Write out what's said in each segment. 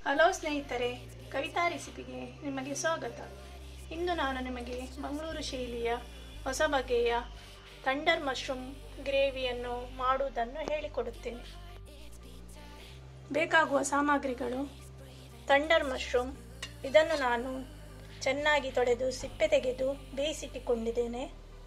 hello ಸ್ನೇಹಿತರೆ ಕವಿತಾ ರೆಸಿಪಿಗೆ ನಿಮಗೆ ಸ್ವಾಗತ ಇಂದು ನಾನು ನಿಮಗೆ ಮಂಗಳೂರು ಶೈಲಿಯ ಹೊಸ ಬಗೆಯ ಥಂಡರ್ ಮಶ್ರೂಮ್ ಗ್ರೇವಿಯನ್ನು ಮಾಡುವುದನ್ನು ಹೇಳಿಕೊಡುತ್ತೇನೆ ಬೇಕಾಗುವ ಸಾಮಗ್ರಿಗಳು ಥಂಡರ್ ಮಶ್ರೂಮ್ ಇದನ್ನು ನಾನು ಚೆನ್ನಾಗಿ ತೊಳೆದು ಸಿಪ್ಪೆ ತೆಗೆದು ಬೇಯಿಸಿಟ್ಟುಕೊಂಡಿದ್ದೇನೆ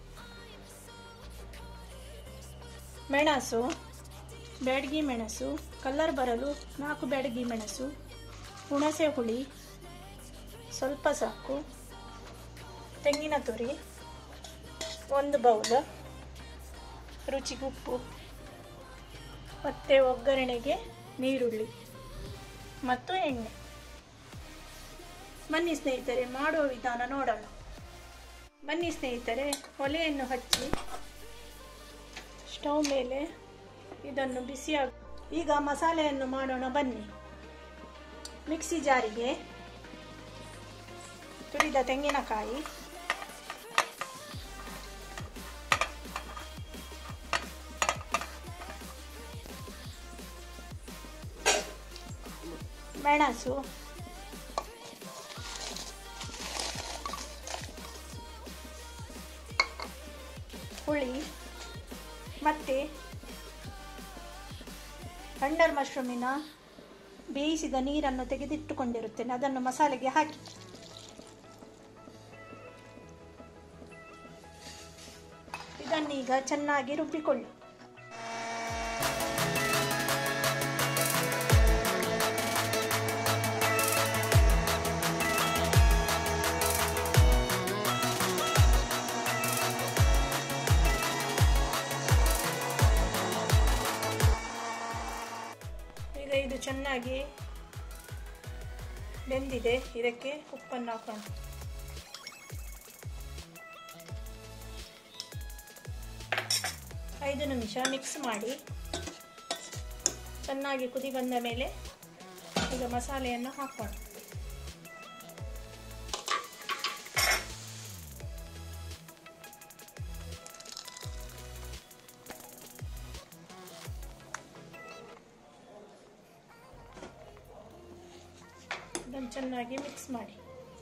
ಮೆಣಸು ಬ್ಯಾಡಗಿ ಮೆಣಸು ಕಲ್ಲರ್ ಬರಲು ನಾಲ್ಕು ಬ್ಯಾಡಗಿ ಮೆಣಸು ಹುಣಸೆ ಹುಳಿ ಸ್ವಲ್ಪ ಸಾಕು ತೆಂಗಿನ ತುರಿ ಒಂದು ಬೌಲ್ ರುಚಿಗೆ ಉಪ್ಪು ಮತ್ತು ಒಗ್ಗರಣೆಗೆ ನೀರುಳ್ಳಿ ಮತ್ತು ಎಣ್ಣೆ ಬನ್ನಿ ಸ್ನೇಹಿತರೆ ಮಾಡುವ ವಿಧಾನ ನೋಡೋಣ ಬನ್ನಿ ಸ್ನೇಹಿತರೆ ಒಲೆಯನ್ನು ಹಚ್ಚಿ ಸ್ಟವ್ ಮೇಲೆ ಇದನ್ನು ಬಿಸಿಯಾಗ ಈಗ ಮಸಾಲೆಯನ್ನು ಮಾಡೋಣ ಬನ್ನಿ ಮಿಕ್ಸಿ ಜಾರಿಗೆ ತುರಿದ ತೆಂಗಿನಕಾಯಿ ಮೆಣಸು ಹುಳಿ ಮತ್ತು ಥಂಡರ್ ಮಶ್ರೂಮಿನ ಬೇಯಿಸಿದ ನೀರನ್ನು ತೆಗೆದಿಟ್ಟುಕೊಂಡಿರುತ್ತೇನೆ ಅದನ್ನು ಮಸಾಲೆಗೆ ಹಾಕಿ ಇದನ್ನೀಗ ಚೆನ್ನಾಗಿ ರುಬ್ಬಿಕೊಳ್ಳಿ ಈಗ ಇದು ಚೆನ್ನಾಗಿ ಬೆಂದಿದೆ ಇದಕ್ಕೆ ಉಪ್ಪನ್ನು ಹಾಕೋಣ ಐದು ನಿಮಿಷ ಮಿಕ್ಸ್ ಮಾಡಿ ಚೆನ್ನಾಗಿ ಕುದಿ ಬಂದ ಮೇಲೆ ಈಗ ಮಸಾಲೆಯನ್ನು ಹಾಕೋಣ ಇದನ್ನು ಚೆನ್ನಾಗಿ ಮಿಕ್ಸ್ ಮಾಡಿ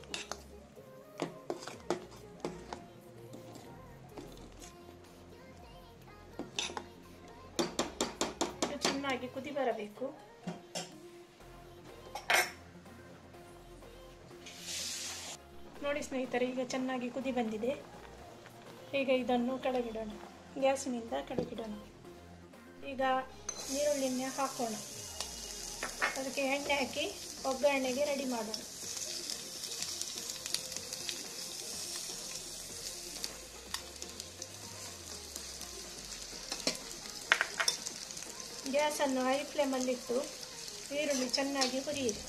ಇದು ಚೆನ್ನಾಗಿ ಕುದಿ ಬರಬೇಕು ನೋಡಿ ಸ್ನೇಹಿತರೆ ಈಗ ಚೆನ್ನಾಗಿ ಕುದಿ ಬಂದಿದೆ ಈಗ ಇದನ್ನು ಕೆಳಗಿಡೋಣ ಗ್ಯಾಸಿನಿಂದ ಕೆಳಗಿಡೋಣ ಈಗ ನೀರುಳ್ಳಿನ ಹಾಕೋಣ ಅದಕ್ಕೆ ಎಣ್ಣೆ ಹಾಕಿ ಒಗ್ಗರಣೆಗೆ ರೆಡಿ ಮಾಡೋಣ ಗ್ಯಾಸನ್ನು ಹೈ ಫ್ಲೇಮಲ್ಲಿಟ್ಟು ಈರುಳ್ಳಿ ಚೆನ್ನಾಗಿ ಹುರಿಯಿರಿ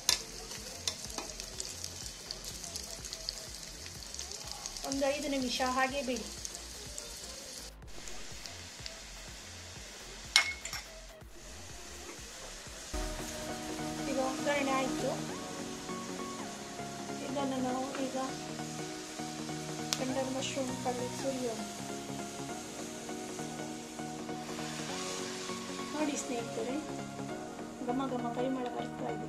ಒಂದು ಐದು ನಿಮಿಷ ಹಾಗೆ ಬಿಡಿ ಈಗ ಒಗ್ಗರಣೆ ಆಯಿತು ಇದನ್ನು ನಾವು ಈಗ ಟೆಂಡರ್ ಮಶ್ರೂಮ್ ಕಡೆ ಸುರಿಯೋಣ ನೋಡಿ ಸ್ನೇಹಿತರೆ ಘಮ ಘಮ ಪರಿಮಳ ಬರ್ತಾ ಇದೆ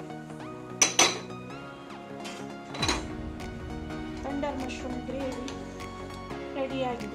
ಟೆಂಡರ್ ಮಶ್ರೂಮ್ ಗ್ರೇವಿ ರೆಡಿಯಾಗಿದೆ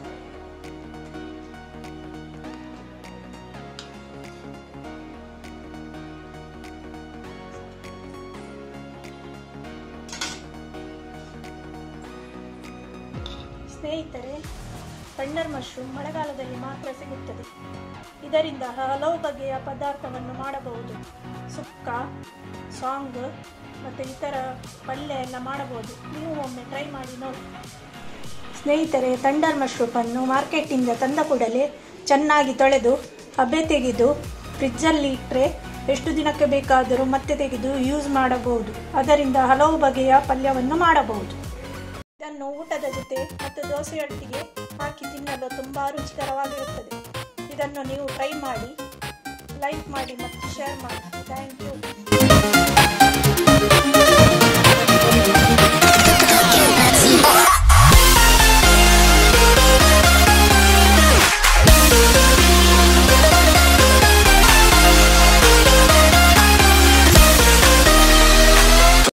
ಸ್ನೇಹಿತರೆ ಟಂಡರ್ ಮಶ್ರೂಮ್ ಮಳೆಗಾಲದಲ್ಲಿ ಮಾತ್ರ ಸಿಗುತ್ತದೆ ಇದರಿಂದ ಹಲವು ಬಗೆಯ ಪದಾರ್ಥವನ್ನು ಮಾಡಬಹುದು ಸುಕ್ಕ ಸಾಂಗ್ ಮತ್ತು ಇತರ ಪಲ್ಯ ಎಲ್ಲ ಮಾಡಬಹುದು ನೀವು ಒಮ್ಮೆ ಟ್ರೈ ಮಾಡಿ ನೋಡಿ ಸ್ನೇಹಿತರೆ ಥಂಡರ್ ಮಶ್ರೂಮನ್ನು ಮಾರ್ಕೆಟಿಂದ ತಂದ ಕೂಡಲೇ ಚೆನ್ನಾಗಿ ತೊಳೆದು ಹಬೆ ತೆಗೆದು ಫ್ರಿಜ್ಜಲ್ಲಿ ಇಟ್ಟರೆ ಎಷ್ಟು ದಿನಕ್ಕೆ ಬೇಕಾದರೂ ಮತ್ತೆ ತೆಗೆದು ಯೂಸ್ ಮಾಡಬಹುದು ಅದರಿಂದ ಹಲವು ಬಗೆಯ ಪಲ್ಯವನ್ನು ಮಾಡಬಹುದು ಇದನ್ನು ಊಟದ ಜೊತೆ ಮತ್ತು ದೋಸೆಯೊಟ್ಟಿಗೆ ಹಾಕಿ ತಿನ್ನಲು ತುಂಬ ರುಚಿಕರವಾಗಿರುತ್ತದೆ ಇದನ್ನು ನೀವು ಟ್ರೈ ಮಾಡಿ ಲೈಕ್ ಮಾಡಿ ಮತ್ತು ಶೇರ್ ಮಾಡಿ ಥ್ಯಾಂಕ್ ಯು